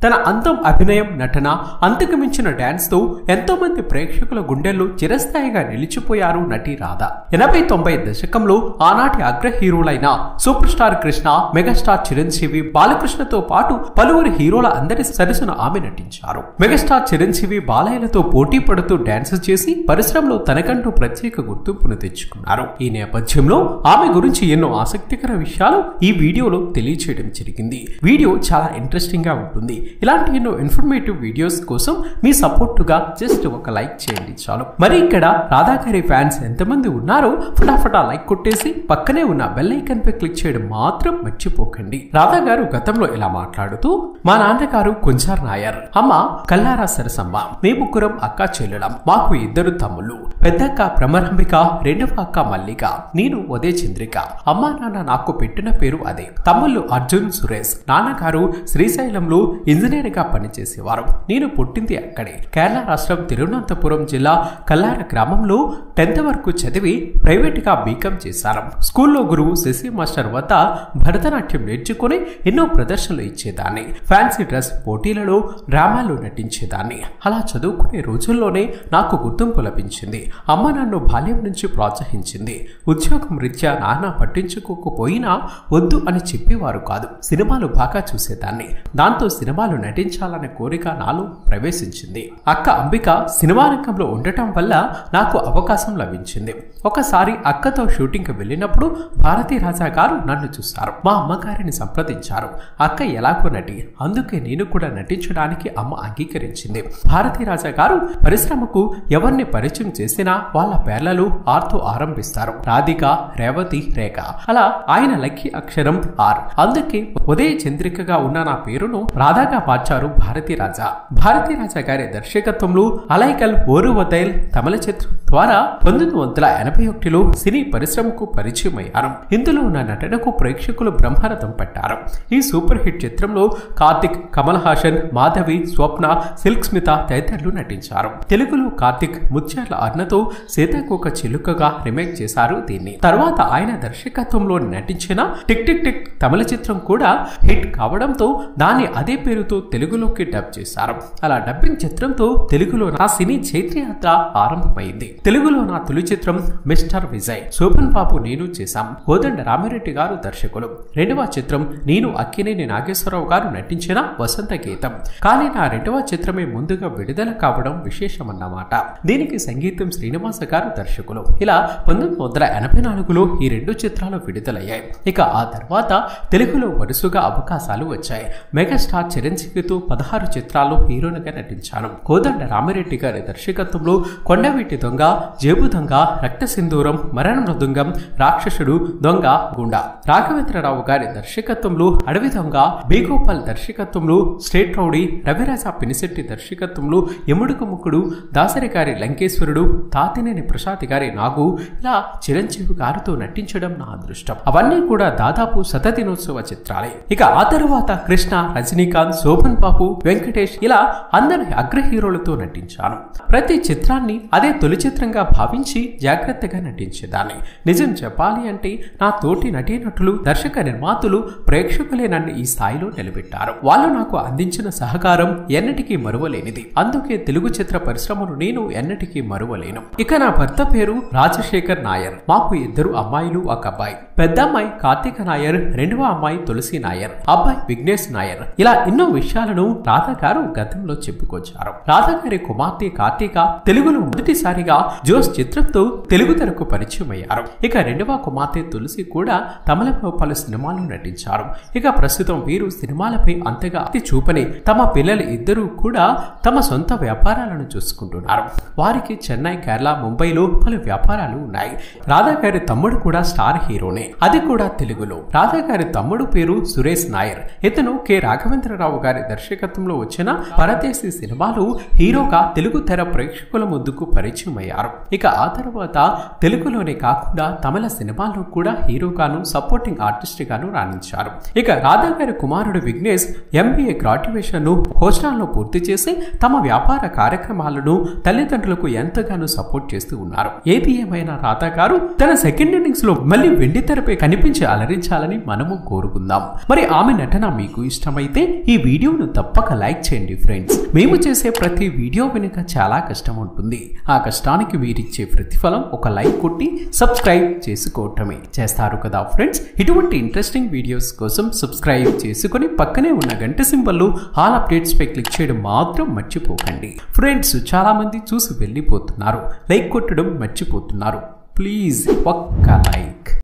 తన అందం అభినయం నటన అంతకు మించిన డాన్స్ తో ఎంతో మంది ప్రేక్షకుల గుండెల్లో చిరస్థాయిగా నిలిచిపోయారు నటి రాధ ఎనభై తొంభై దశకంలో ఆనాటి అగ్ర హీరోలైన super star Krishna megastar Chiranjeevi బాలకృష్ణతో పాటు పలువురు హీరోల అందరి సరసన ఆమె నటించారు మెగాస్టార్ చిరంజీవి బాలయ్యలతో పోటీ పడుతూ డాన్స్ చేసి పరిశ్రమలో తనకంటూ ప్రత్యేక గుర్తింపును తెచ్చుకున్నారు ఈ నేపథ్యంలో ఆమె గురించి ఎన్నో ఆసక్తికర విషయాలు ఈ వీడియోలో తెలియచేయడం జరిగింది వీడియో చాలా ఇంట్రెస్టింగ్ గా ఉంటుంది ఇలాంటి ఎన్నో ఇన్ఫర్మేటివ్ వీడియోస్ కోసం మీ సపోర్టుగా జస్ట్ ఒక లైక్ చేయండి చాలు మరి ఇక్కడ రాధాగారి ఫ్యాన్స్ ఎంతమంది ఉన్నారో ఫటాఫటా లైక్ కొట్టేసి పక్కనే ఉన్న బెల్ ఐకన్ పై క్లిక్ చేయడం మాత్రం మర్చిపోకండి రాధా గారు గతంలో ఇలా మాట్లాడుతూ మా నాన్నగారు కొంచార్ నాయర్ అమ్మ కల్లారా సరసమ్మ మీ ముగ్గురం అక్క చెల్లెలం మాకు ఇద్దరు తమ్ముళ్ళు పెద్దక్క భ్రమరంబిక రెండవ అక్క మల్లిక నేను ఉదయ చంద్రిక అమ్మా నాన్న నాకు పెట్టిన పేరు అదే తమ్ముళ్ళు అర్జున్ సురేష్ నాన్నగారు శ్రీశైలంలో ఇంజనీర్ గా పనిచేసేవారు నేను పుట్టింది అక్కడే కేరళ రాష్ట్రం తిరువనంతపురం జిల్లా కల్లార గ్రామంలో టెన్త్ వరకు చదివి ప్రైవేట్ గా బీకాం చేశారు స్కూల్లో గురువు శశి మాస్టర్ వద్ద భరతనాట్యం నేర్చుకుని ఎన్నో ప్రదర్శనలు ఇచ్చేదాన్ని ఫ్యాన్సీ డ్రెస్ పోటీలలో డ్రామాల్లో నటించేదాన్ని అలా చదువుకునే రోజుల్లోనే నాకు గుర్తింపు లభించింది అమ్మ నన్ను బాల్యం నుంచి ప్రోత్సహించింది ఉద్యోగం రీత్యా నాన్న పట్టించుకోకపోయినా వద్దు అని చెప్పేవారు కాదు సినిమాలు బాగా చూసేదాన్ని దాంతో సినిమాలు నటించాలనే కోరిక నాలో ప్రవేశించింది అక్క అంబిక సినిమా రంగంలో ఉండటం వల్ల నాకు అవకాశం లభించింది ఒకసారి అక్కతో షూటింగ్కి వెళ్ళినప్పుడు భారతీ రాజా గారు నన్ను చూస్తారు మా అమ్మగారిని సంప్రదించారు అక్క ఎలాగో నటి అందుకే నేను కూడా నటించడానికి అమ్మ అంగీకరించింది భారతీ రాజా గారు పరిశ్రమకు ఎవరిని పరిచయం చేసినా వాళ్ళ పేర్లలో ఆర్తో ఆరంభిస్తారు రాధిక రేవతి రేఖ అలా ఆయన లక్కీ అక్షరం ఆర్ అందుకే ఉదయ చంద్రికగా ఉన్న నా పేరును రాధాగా మార్చారు భారతీ రాజా భారతీ రాజా గారి దర్శకత్వంలో అలైకల్ ఓరు వదైల్ తమిళ చిత్రం ద్వారా పంతొమ్మిది వందల ఎనభై ఒకటిలో సినీ పరిశ్రమకు పరిచయం అయ్యారు ఇందులో ఉన్న నటనకు ప్రేక్షకులు బ్రహ్మరథం పట్టారు ఈ సూపర్ హిట్ చిత్రంలో కార్తిక్ కమల్ హాసన్ మాధవి స్వప్న సిల్క్ స్మిత తదితరులు నటించారు తెలుగులో కార్తిక్ ముత్యాల అన్నతో సీతాకోక చిలుకగా రిమేక్ చేశారు దీన్ని తర్వాత ఆయన దర్శకత్వంలో నటించిన టిక్ టిక్ టిక్ తమిళ చిత్రం కూడా హిట్ కావడంతో దాన్ని అదే పేరుతో తెలుగులోకి డబ్ చేశారు అలా డబ్బింగ్ చిత్రంతో తెలుగులో నా సినీ చైత్రయాత్ర ఆరంభమైంది తెలుగులో నా తొలి చిత్రం మిస్టర్ విజయ్ శోభన్ బాబు నేను చేశాం కోదండ రామిరెడ్డి గారు దర్శకులు రెండవ చిత్రం నేను అక్కినేని నాగేశ్వరరావు గారు నటించిన వసంత గీతం కానీ నా రెండవ చిత్రమే ముందుగా విడుదల కావడం విశేషమన్నమాట దీనికి సంగీతం శ్రీనివాస గారు దర్శకులు ఇలా పంతొమ్మిది వందల ఎనభై నాలుగులో ఈ రెండు చిత్రాలు విడుదలయ్యాయి ఇక ఆ తర్వాత తెలుగులో వరుసగా అవకాశాలు వచ్చాయి మెగాస్టార్ చిరంజీవితో పదహారు చిత్రాల్లో హీరోయిన్గా నటించాను కోదండ రామిరెడ్డి గారి దర్శకత్వంలో కొండవీటి దొంగ జేబు దొంగ రక్త సింధూరం మరణ మృదంగం రాక్షసుడు దొంగ గుండా రాఘవేంద్రరావు గారి దర్శకత్వంలో అడవి దొంగ బేగోపాల్ దర్శకత్వంలో స్టేట్ రౌడీ రవిరాజ పినిశెట్టి దర్శకత్వంలో ఎముడుకు ముక్కుడు దాసరి గారి లంకేశ్వరుడు తాతినేని ప్రసాద్ గారి నాగు ఇలా చిరంజీవి గారితో నటించడం నా అదృష్టం అవన్నీ కూడా దాదాపు శతదినోత్సవ చిత్రాలే ఇక ఆ తరువాత కృష్ణ రజనీకాంత్ శోభన్ బాబు వెంకటేష్ ఇలా అందరి అగ్ర హీరోలతో నటించాను ప్రతి చిత్రాన్ని అదే తొలి చిత్రంగా భావించి జాగ్రత్తగా నటించేదాన్ని నిజం చెప్పాలి అంటే నా తోటి నటీనటులు దర్శక నిర్మాతలు ప్రేక్షకులే నన్ను ఈ స్థాయిలో నిలబెట్టారు వాళ్ళు నాకు అందించిన సహకారం ఎన్నటికీ మరువలేనిది అందుకే తెలుగు చిత్ర పరిశ్రమను నేను ఎన్నటికీ మరువలేను ఇక నా భర్త పేరు రాజశేఖర్ నాయర్ మాకు ఇద్దరు అమ్మాయిలు ఒక అబ్బాయి పెద్ద అమ్మాయి కార్తీక నాయర్ రెండవ అమ్మాయి తులసి నాయర్ అబ్బాయి విఘ్నేష్ నాయర్ ఇలా ఎన్నో విషయాలను రాధా గారు గతంలో చెప్పుకొచ్చారు రాధా గారి కుమార్తె కార్తీక తెలుగులో మొదటిసారిగా జోస్ చిత్రంతో తెలుగు తెరకు పరిచయం అయ్యారు ఇక రెండవ కుమార్తె తులసి కూడా తమిళంలో పలు సినిమాలు నటించారు ఇక ప్రస్తుతం వీరు సినిమాలపై అంతగా అతి చూపని తమ పిల్లలు ఇద్దరూ కూడా తమ సొంత వ్యాపారాలను చూసుకుంటున్నారు వారికి చెన్నై కేరళ ముంబైలో పలు వ్యాపారాలు ఉన్నాయి రాధా గారి తమ్ముడు కూడా స్టార్ హీరోనే అది కూడా తెలుగులో రాధా గారి తమ్ముడు పేరు సురేష్ నాయర్ ఇతను కె రాఘవేంద్రరావు గారి దర్శకత్వంలో వచ్చిన పరదేశీ సినిమాలు హీరోగా తెలుగు తెర ప్రేక్షకుల ముందుకు పరిచయం అయ్యారు ఇక ఆ తర్వాత తెలుగులోనే కాకుండా తమిళ సినిమాల్లో కూడా హీరోగాను సపోర్టింగ్ ఆర్టిస్ట్ గాను రాణించారు ఇక రాధా గారి కుమారుడు విఘ్నేష్ ఎంబీఏ గ్రాడ్యుయేషన్ ను హోస్టాల్లో పూర్తి చేసి తమ వ్యాపార కార్యక్రమాలను తల్లిదండ్రులకు ఎంతగానో సపోర్ట్ చేస్తూ ఉన్నారు ఏది ఏమైనా రాధ గారు తన సెకండ్ ఇన్నింగ్స్ లో మళ్ళీ వెండి తెరపై కనిపించి అలరించాలని మనము కోరుకుందాం మరి ఆమె నటన మీకు ఇష్టమైతే ఈ వీడియోను తప్పక లైక్ చేయండి ఫ్రెండ్స్ మేము చేసే ప్రతి వీడియో వెనుక చాలా కష్టం ఉంటుంది ఆ కష్టానికి మీరిచ్చే ప్రతిఫలం ఒక లైక్ కొట్టి సబ్స్క్రైబ్ చేసుకోవటమే చేస్తారు కదా ఫ్రెండ్స్ ఇటువంటి ఇంట్రెస్టింగ్ వీడియోస్ కోసం సబ్స్క్రైబ్ చేసుకుని పక్కనే ఉన్న గంట సింబల్ ఆల్ అప్డేట్స్ పై క్లిక్ చేయడం మాత్రం మర్చిపోకండి ఫ్రెండ్స్ చాలా మంది చూసి వెళ్ళిపోతున్నారు లైక్ కొట్టడం మర్చిపోతున్నారు ప్లీజ్ ఒక్క లైక్